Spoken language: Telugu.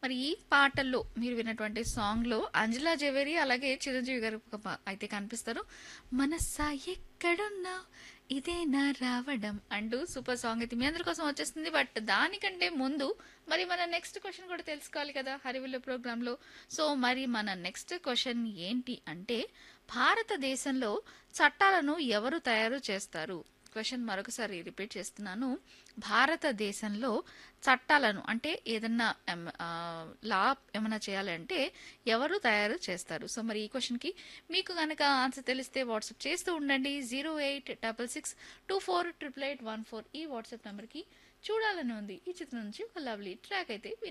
మరి ఈ పాటల్లో మీరు విన్నటువంటి సాంగ్లో అంజలా జవేరి అలాగే చిరంజీవి గారు ఒక పా- అయితే కనిపిస్తారు మనస్సా ఎక్కడున్నా ఇదే నా రావడం అంటూ సూపర్ సాంగ్ అయితే మీ అందరి కోసం వచ్చేస్తుంది బట్ దానికంటే ముందు మరి మన నెక్స్ట్ క్వశ్చన్ కూడా తెలుసుకోవాలి కదా హరివిల్లు ప్రోగ్రాంలో సో మరి మన నెక్స్ట్ క్వశ్చన్ ఏంటి అంటే భారతదేశంలో చట్టాలను ఎవరు తయారు చేస్తారు క్వశ్చన్ మరొకసారి రిపీట్ చేస్తున్నాను భారతదేశంలో చట్టాలను అంటే ఏదన్నా ఎం- ఆ, లా ఏమైనా చేయాలంటే ఎవరు తయారు చేస్తారు సో మరి ఈ క్వశ్చన్కి మీకు కనుక ఆన్సర్ తెలిస్తే వాట్సాప్ చేస్తూ ఉండండి zero eight double six two four triple eight one four ఈ వాట్సాప్ నెంబర్కి చూడాలని ఉంది ఈ చిత్రం నుంచి ఒక లవ్లీ ట్రాక్ అయితే